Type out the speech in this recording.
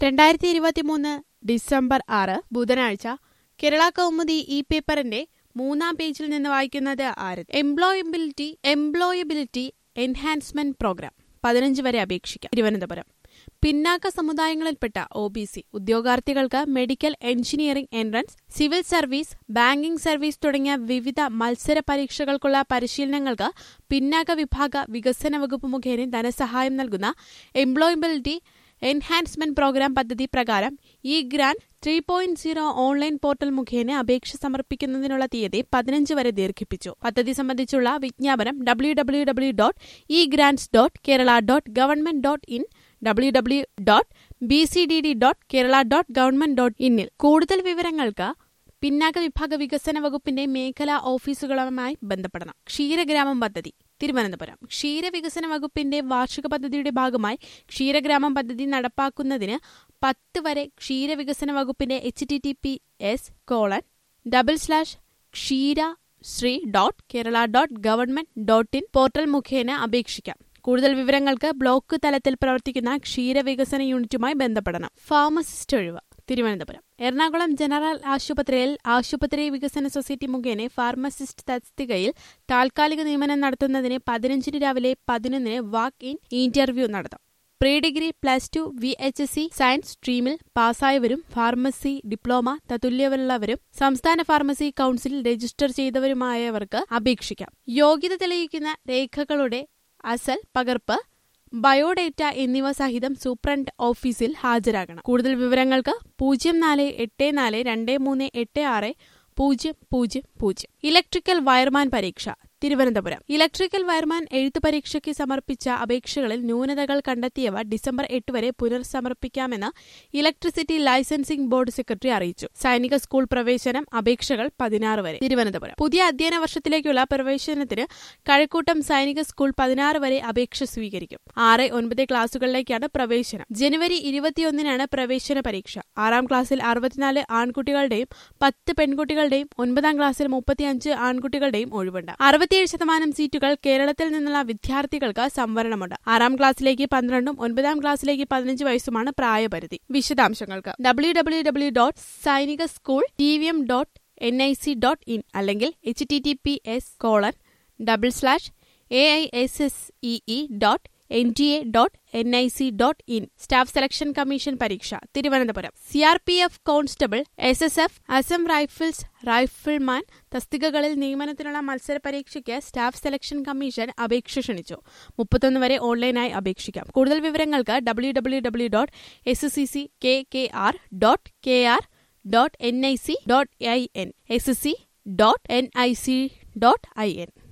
രണ്ടായിരത്തി ഇരുപത്തിമൂന്ന് ഡിസംബർ ആറ് ബുധനാഴ്ച കേരള കൗമുദി ഈ പേപ്പറിന്റെ മൂന്നാം പേജിൽ നിന്ന് വായിക്കുന്നത് ആര് എംപ്ലോയബിലിറ്റി എംപ്ലോയബിലിറ്റി എൻഹാൻസ്മെന്റ് പ്രോഗ്രാം പതിനഞ്ച് വരെ അപേക്ഷിക്കാം തിരുവനന്തപുരം പിന്നാക്ക സമുദായങ്ങളിൽപ്പെട്ട ഒ ബി സി ഉദ്യോഗാർത്ഥികൾക്ക് medical engineering entrance civil service banking service തുടങ്ങിയ വിവിധ മത്സര പരീക്ഷകൾക്കുള്ള പരിശീലനങ്ങൾക്ക് പിന്നാക്ക വിഭാഗ വികസന വകുപ്പ് മുഖേന ധനസഹായം നൽകുന്ന എംപ്ലോയബിലിറ്റി എൻഹാൻസ്മെന്റ് പ്രോഗ്രാം പദ്ധതി പ്രകാരം ഈ grant three point zero online portal മുഖേന അപേക്ഷ സമർപ്പിക്കുന്നതിനുള്ള തീയതി പതിനഞ്ച് വരെ ദീർഘിപ്പിച്ചു പദ്ധതി സംബന്ധിച്ചുള്ള വിജ്ഞാപനം W W W dot E grants dot Kerala dot government dot in W W dot B C D D dot Kerala dot government dot ഇന്നിൽ കൂടുതൽ വിവരങ്ങൾക്ക് പിന്നാക്ക വിഭാഗ വികസന വകുപ്പിന്റെ മേഖലാ ഓഫീസുകളുമായി ബന്ധപ്പെടണം ക്ഷീരഗ്രാമം പദ്ധതി തിരുവനന്തപുരം ക്ഷീരവികസന വകുപ്പിന്റെ വാർഷിക പദ്ധതിയുടെ ഭാഗമായി ക്ഷീരഗ്രാമം പദ്ധതി നടപ്പാക്കുന്നതിന് പത്ത് വരെ ക്ഷീരവികസന വകുപ്പിന്റെ H T T P S colon double slash Ksheerasree dot Kerala dot government dot in portal മുഖേന അപേക്ഷിക്കാം കൂടുതൽ വിവരങ്ങൾക്ക് ബ്ലോക്ക് തലത്തിൽ പ്രവർത്തിക്കുന്ന ക്ഷീരവികസന യൂണിറ്റുമായി ബന്ധപ്പെടണം ഫാർമസിസ്റ്റ് ഒഴിവ് തിരുവനന്തപുരം എറണാകുളം ജനറൽ ആശുപത്രിയിൽ ആശുപത്രി വികസന സൊസൈറ്റി മുഖേന ഫാർമസിസ്റ്റ് തസ്തികയിൽ താൽക്കാലിക നിയമനം നടത്തുന്നതിന് പതിനഞ്ചിന് രാവിലെ പതിനൊന്നിന് വാക്ക് ഇൻ ഇന്റർവ്യൂ നടത്തും pre degree plus two V H S C science സ്ട്രീമിൽ പാസ്സായവരും ഫാർമസി ഡിപ്ലോമ തത്തുല്യമുള്ളവരും സംസ്ഥാന ഫാർമസി കൌൺസിൽ രജിസ്റ്റർ ചെയ്തവരുമായവർക്ക് അപേക്ഷിക്കാം യോഗ്യത തെളിയിക്കുന്ന രേഖകളുടെ അസൽ പകർപ്പ് ബയോഡേറ്റ എന്നിവ സഹിതം സൂപ്രണ്ട് ഓഫീസിൽ ഹാജരാകണം കൂടുതൽ വിവരങ്ങൾക്ക് പൂജ്യം നാല് എട്ട് നാല് രണ്ട് മൂന്ന് എട്ട് ആറ് പൂജ്യം പൂജ്യം പൂജ്യം ഇലക്ട്രിക്കൽ വയർമാൻ പരീക്ഷ തിരുവനന്തപുരം ഇലക്ട്രിക്കൽ വയർമാൻ എഴുത്തു പരീക്ഷയ്ക്ക് സമർപ്പിച്ച അപേക്ഷകളിൽ ന്യൂനതകൾ കണ്ടെത്തിയവ ഡിസംബർ എട്ട് വരെ പുനർസമർപ്പിക്കാമെന്ന് ഇലക്ട്രിസിറ്റി ലൈസൻസിംഗ് ബോർഡ് സെക്രട്ടറി അറിയിച്ചു സൈനിക സ്കൂൾ പ്രവേശനം അപേക്ഷകൾ പതിനാറ് വരെ തിരുവനന്തപുരം പുതിയ അധ്യയന വർഷത്തിലേക്കുള്ള പ്രവേശനത്തിന് കഴക്കൂട്ടം സൈനിക സ്കൂൾ പതിനാറ് വരെ അപേക്ഷ സ്വീകരിക്കും ആറ് ഒൻപത് ക്ലാസുകളിലേക്കാണ് പ്രവേശനം ജനുവരി ഇരുപത്തിയൊന്നിനാണ് പ്രവേശന പരീക്ഷ ആറാം ക്ലാസ്സിൽ അറുപത്തിനാല് ആൺകുട്ടികളുടെയും പത്ത് പെൺകുട്ടികളുടെയും ഒൻപതാം ക്ലാസ്സിൽ മുപ്പത്തിയഞ്ച് ആൺകുട്ടികളുടെയും ഒഴിവുണ്ട് അറുപത്തിയേഴ് ശതമാനം സീറ്റുകൾ കേരളത്തിൽ നിന്നുള്ള വിദ്യാർത്ഥികൾക്ക് സംവരണമുണ്ട് ആറാം ക്ലാസ്സിലേക്ക് പന്ത്രണ്ടും ഒൻപതാം ക്ലാസ്സിലേക്ക് പതിനഞ്ച് വയസ്സുമാണ് പ്രായപരിധി വിശദാംശങ്ങൾക്ക് W W W dot Sainik school T V M dot N I C dot in അല്ലെങ്കിൽ H T T P S colon double slash A I S S E dot N T A dot N I C dot in staff selection commission പരീക്ഷ Thiruvananthapuram C R P F constable S S F Assam rifles rifleman തസ്തികകളിൽ നിയമനത്തിനുള്ള മത്സര പരീക്ഷയ്ക്ക് staff selection commission അപേക്ഷ ക്ഷണിച്ചു മുപ്പത്തൊന്ന് വരെ ഓൺലൈനായി അപേക്ഷിക്കാം കൂടുതൽ വിവരങ്ങൾക്ക് W W W dot S C C K K R dot K R dot N I C dot I N S C dot N I C dot I N